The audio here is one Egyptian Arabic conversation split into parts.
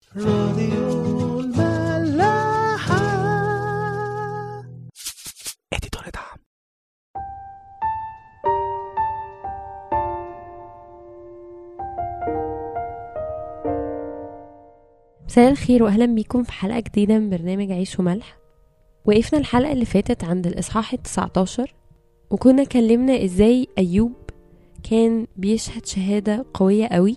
راديو الملاحة اديتور دعم مساء الخير واهلا بيكم في حلقه جديده من برنامج عيش وملح وقفنا الحلقه اللي فاتت عند الاصحاح ال19 وكنا كلمنا ازاي ايوب كان بيشهد شهاده قويه قوي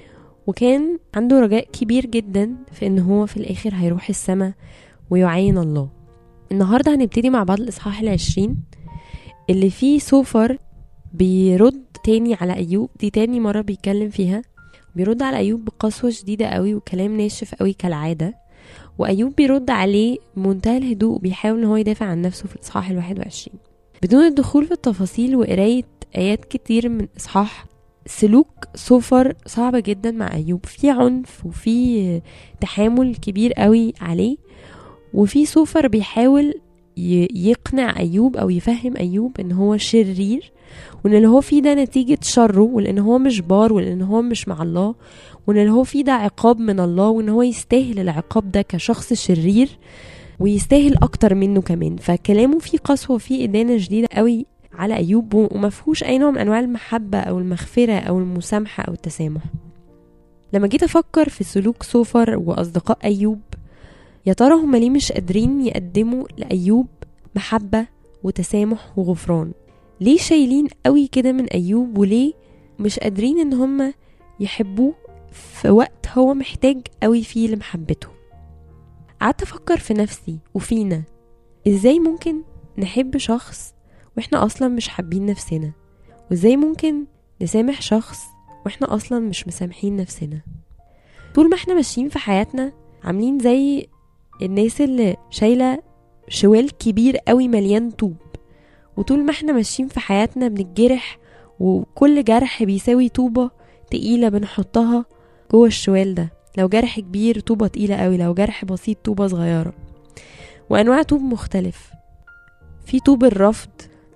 وكان عنده رجاء كبير جدا في ان هو في الاخر هيروح السماء ويعين الله النهارده هنبتدي مع بعض الاصحاح العشرين اللي فيه سوفر بيرد تاني على ايوب دي تاني مره بيتكلم فيها بيرد على أيوب بقسوة شديدة قوي وكلام ناشف قوي كالعادة وأيوب بيرد عليه بمنتهى الهدوء بيحاول إن هو يدافع عن نفسه في الإصحاح الواحد وعشرين بدون الدخول في التفاصيل وقراية آيات كتير من إصحاح سلوك سوفر صعب جدا مع أيوب في عنف وفي تحامل كبير قوي عليه وفي سوفر بيحاول ي- يقنع أيوب أو يفهم أيوب إن هو شرير وان اللي هو فيه ده نتيجة شره ولان هو مش بار ولان هو مش مع الله وان اللي هو فيه ده عقاب من الله وان هو يستاهل العقاب ده كشخص شرير ويستاهل اكتر منه كمان فكلامه فيه قسوة وفيه ادانة شديدة قوي على ايوب ومفهوش اي نوع من انواع المحبة او المغفرة او المسامحة او التسامح لما جيت افكر في سلوك سوفر واصدقاء ايوب يا ترى هما ليه مش قادرين يقدموا لايوب محبة وتسامح وغفران ليه شايلين قوي كده من ايوب وليه مش قادرين ان هم يحبوه في وقت هو محتاج قوي فيه لمحبتهم قعدت افكر في نفسي وفينا ازاي ممكن نحب شخص واحنا اصلا مش حابين نفسنا وازاي ممكن نسامح شخص واحنا اصلا مش مسامحين نفسنا طول ما احنا ماشيين في حياتنا عاملين زي الناس اللي شايله شوال كبير قوي مليان طوب وطول ما احنا ماشيين في حياتنا بنتجرح وكل جرح بيساوي طوبة تقيلة بنحطها جوه الشوال ده لو جرح كبير طوبة تقيلة قوي لو جرح بسيط طوبة صغيرة وأنواع طوب مختلف في طوب الرفض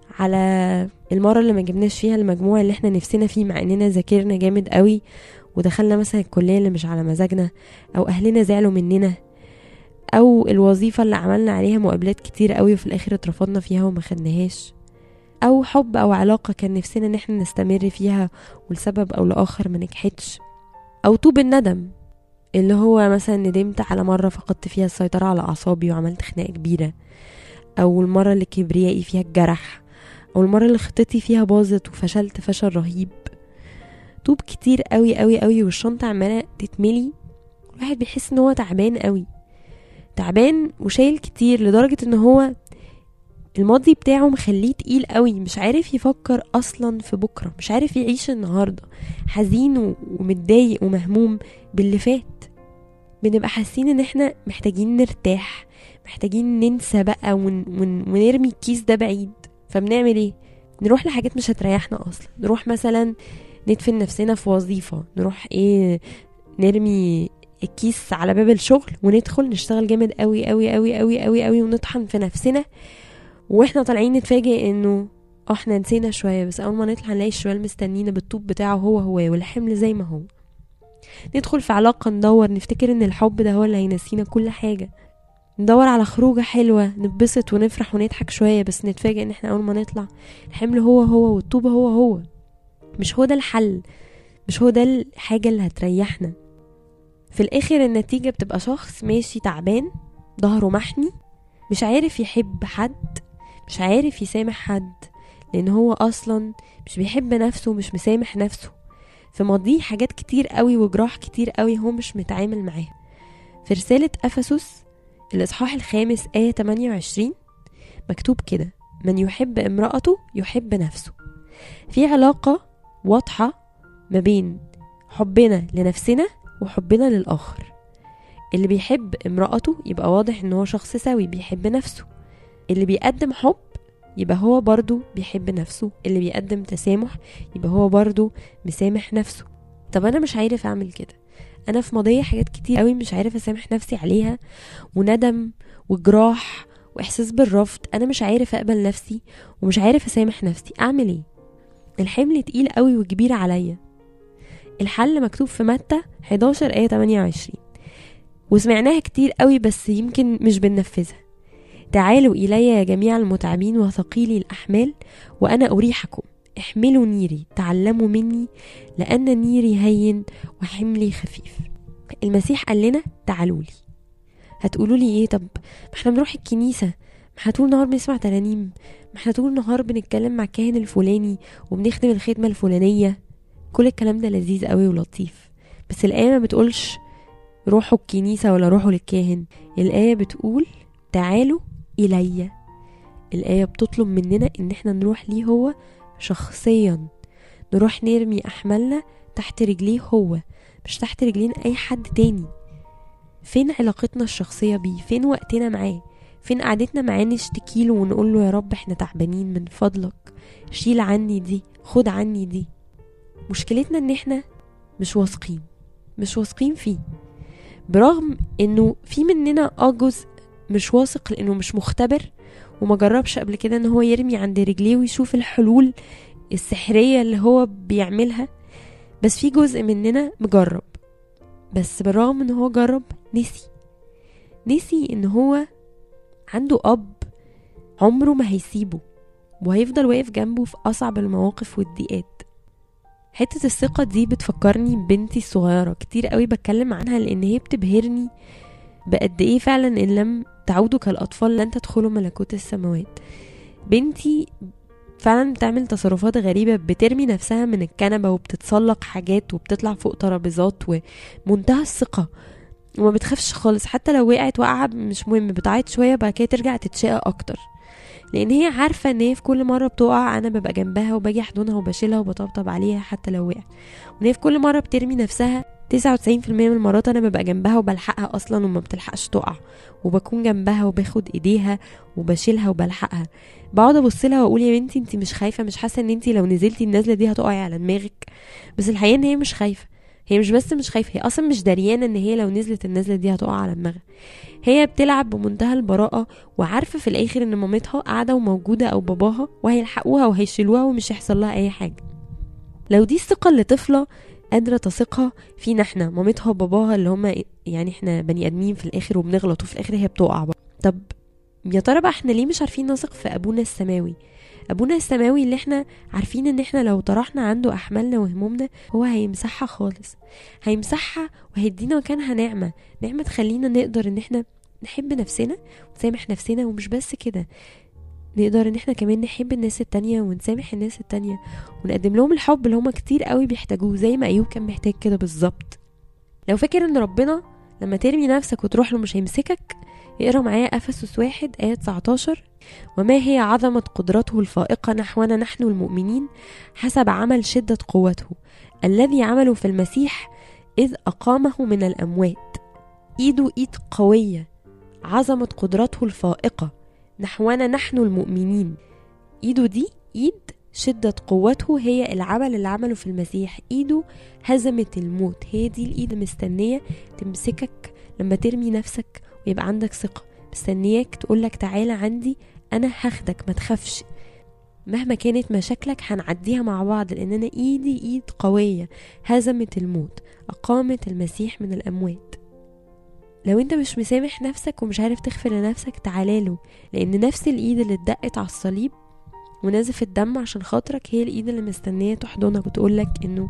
على المرة اللي ما جبناش فيها المجموع اللي احنا نفسنا فيه مع اننا ذاكرنا جامد قوي ودخلنا مثلا الكلية اللي مش على مزاجنا او اهلنا زعلوا مننا او الوظيفة اللي عملنا عليها مقابلات كتير قوي وفي الاخر اترفضنا فيها وما خدناهاش او حب او علاقة كان نفسنا ان احنا نستمر فيها ولسبب او لاخر ما نجحتش او طوب الندم اللي هو مثلا ندمت على مرة فقدت فيها السيطرة على اعصابي وعملت خناقة كبيرة او المرة اللي كبريائي فيها الجرح او المرة اللي خطتي فيها باظت وفشلت فشل رهيب طوب كتير قوي قوي قوي والشنطة عمالة تتملي الواحد بيحس ان هو تعبان قوي تعبان وشايل كتير لدرجة ان هو الماضي بتاعه مخليه تقيل قوي مش عارف يفكر اصلا في بكرة مش عارف يعيش النهاردة حزين و- ومتضايق ومهموم باللي فات بنبقى حاسين ان احنا محتاجين نرتاح محتاجين ننسى بقى ون... ون... ونرمي الكيس ده بعيد فبنعمل ايه نروح لحاجات مش هتريحنا اصلا نروح مثلا ندفن نفسنا في وظيفة نروح ايه نرمي الكيس على باب الشغل وندخل نشتغل جامد قوي قوي قوي قوي قوي قوي ونطحن في نفسنا واحنا طالعين نتفاجئ انه اه احنا نسينا شويه بس اول ما نطلع نلاقي الشوال مستنينا بالطوب بتاعه هو هو والحمل زي ما هو ندخل في علاقه ندور نفتكر ان الحب ده هو اللي هينسينا كل حاجه ندور على خروجه حلوه نتبسط ونفرح ونضحك شويه بس نتفاجئ ان احنا اول ما نطلع الحمل هو هو والطوبه هو هو مش هو ده الحل مش هو ده الحاجه اللي هتريحنا في الاخر النتيجة بتبقى شخص ماشي تعبان ظهره محني مش عارف يحب حد مش عارف يسامح حد لان هو اصلا مش بيحب نفسه ومش مسامح نفسه في ماضيه حاجات كتير قوي وجراح كتير قوي هو مش متعامل معاها في رسالة أفسس الإصحاح الخامس آية 28 مكتوب كده من يحب امرأته يحب نفسه في علاقة واضحة ما بين حبنا لنفسنا وحبنا للآخر اللي بيحب امرأته يبقى واضح ان هو شخص سوي بيحب نفسه اللي بيقدم حب يبقى هو برضو بيحب نفسه اللي بيقدم تسامح يبقى هو برضو مسامح نفسه طب انا مش عارف اعمل كده انا في ماضية حاجات كتير قوي مش عارف اسامح نفسي عليها وندم وجراح واحساس بالرفض انا مش عارف اقبل نفسي ومش عارف اسامح نفسي اعمل ايه الحمل تقيل قوي وكبير عليا الحل مكتوب في متى 11 آية 28 وسمعناها كتير قوي بس يمكن مش بننفذها تعالوا إلي يا جميع المتعبين وثقيلي الأحمال وأنا أريحكم احملوا نيري تعلموا مني لأن نيري هين وحملي خفيف المسيح قال لنا تعالوا لي هتقولوا لي ايه طب ما احنا بنروح الكنيسة ما احنا طول النهار بنسمع ترانيم ما احنا طول النهار بنتكلم مع الكاهن الفلاني وبنخدم الخدمة الفلانية كل الكلام ده لذيذ قوي ولطيف بس الآية ما بتقولش روحوا الكنيسة ولا روحوا للكاهن الآية بتقول تعالوا إلي الآية بتطلب مننا إن احنا نروح ليه هو شخصيا نروح نرمي أحمالنا تحت رجليه هو مش تحت رجلين أي حد تاني فين علاقتنا الشخصية بيه فين وقتنا معاه فين قعدتنا معاه نشتكي له ونقول له يا رب احنا تعبانين من فضلك شيل عني دي خد عني دي مشكلتنا ان احنا مش واثقين مش واثقين فيه برغم انه في مننا اه جزء مش واثق لانه مش مختبر وما جربش قبل كده ان هو يرمي عند رجليه ويشوف الحلول السحرية اللي هو بيعملها بس في جزء مننا مجرب بس بالرغم ان هو جرب نسي نسي ان هو عنده اب عمره ما هيسيبه وهيفضل واقف جنبه في اصعب المواقف والضيقات حتة الثقة دي بتفكرني ببنتي الصغيرة كتير قوي بتكلم عنها لان هي بتبهرني بقد ايه فعلا ان لم تعودوا كالاطفال لن تدخلوا ملكوت السماوات بنتي فعلا بتعمل تصرفات غريبة بترمي نفسها من الكنبة وبتتسلق حاجات وبتطلع فوق ترابيزات ومنتهى الثقة وما بتخافش خالص حتى لو وقعت وقعة مش مهم بتعيط شوية وبعد كده ترجع تتشقى أكتر لأن هي عارفة إن هي في كل مرة بتقع أنا ببقى جنبها وباجي أحضنها وبشيلها وبطبطب عليها حتى لو وقعت وإن هي في كل مرة بترمي نفسها 99% من المرات أنا ببقى جنبها وبلحقها أصلا وما بتلحقش تقع وبكون جنبها وباخد إيديها وبشيلها وبلحقها بقعد ابص لها واقول يا بنتي انت مش خايفه مش حاسه ان انت لو نزلتي النزله دي هتقعي على دماغك بس الحقيقه ان هي مش خايفه هي مش بس مش خايفه هي اصلا مش دريانه ان هي لو نزلت النزله دي هتقع على دماغها هي بتلعب بمنتهى البراءه وعارفه في الاخر ان مامتها قاعده وموجوده او باباها وهيلحقوها وهيشيلوها ومش هيحصل لها اي حاجه لو دي الثقه اللي طفله قادره تثقها فينا احنا مامتها وباباها اللي هما يعني احنا بني ادمين في الاخر وبنغلط وفي الاخر هي بتقع بقى. طب يا ترى بقى احنا ليه مش عارفين نثق في ابونا السماوي ابونا السماوي اللي احنا عارفين ان احنا لو طرحنا عنده احمالنا وهمومنا هو هيمسحها خالص هيمسحها وهيدينا مكانها نعمة نعمة تخلينا نقدر ان احنا نحب نفسنا ونسامح نفسنا ومش بس كده نقدر ان احنا كمان نحب الناس التانية ونسامح الناس التانية ونقدم لهم الحب اللي هما كتير قوي بيحتاجوه زي ما ايوب كان محتاج كده بالظبط لو فاكر ان ربنا لما ترمي نفسك وتروح له مش هيمسكك اقرا معايا افسس واحد آية 19 وما هي عظمة قدرته الفائقة نحونا نحن المؤمنين حسب عمل شدة قوته الذي عمله في المسيح إذ أقامه من الأموات إيده إيد قوية عظمة قدرته الفائقة نحونا نحن المؤمنين إيده دي إيد شدة قوته هي العمل اللي عمله في المسيح إيده هزمت الموت هي دي الإيد مستنية تمسكك لما ترمي نفسك ويبقى عندك ثقة مستنياك تقولك تعالى عندي أنا هاخدك ما تخافش مهما كانت مشاكلك هنعديها مع بعض لأن أنا إيدي إيد قوية هزمت الموت أقامت المسيح من الأموات لو انت مش مسامح نفسك ومش عارف تغفر لنفسك تعالى لأن نفس الإيد اللي اتدقت على الصليب ونزفت دم عشان خاطرك هي الإيد اللي مستنية تحضنك وتقولك إنه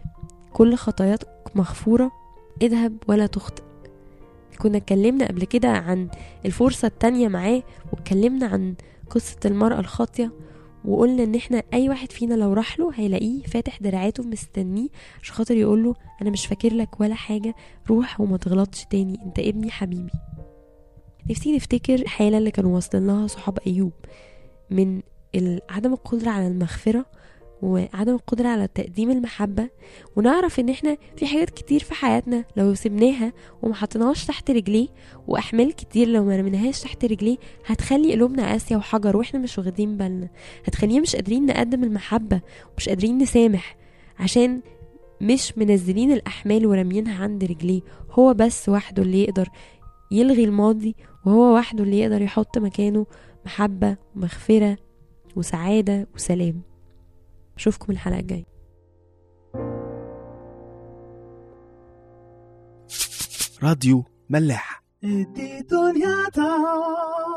كل خطاياك مغفورة اذهب ولا تخطئ كنا اتكلمنا قبل كده عن الفرصة التانية معاه واتكلمنا عن قصة المرأة الخاطية وقلنا ان احنا اي واحد فينا لو راح له هيلاقيه فاتح دراعاته مستنيه عشان خاطر يقول له انا مش فاكر لك ولا حاجة روح وما تغلطش تاني انت ابني حبيبي نفسي نفتكر الحالة اللي كانوا واصلين لها صحاب ايوب من عدم القدرة على المغفرة وعدم القدرة على تقديم المحبة ونعرف ان احنا في حاجات كتير في حياتنا لو سبناها وما حطيناهاش تحت رجليه واحمال كتير لو ما رميناهاش تحت رجليه هتخلي قلوبنا قاسية وحجر واحنا مش واخدين بالنا هتخلينا مش قادرين نقدم المحبة ومش قادرين نسامح عشان مش منزلين الأحمال ورمينها عند رجليه هو بس وحده اللي يقدر يلغي الماضي وهو وحده اللي يقدر يحط مكانه محبة ومغفرة وسعادة وسلام أشوفكم الحلقة الجاية راديو ملاح دي دنيا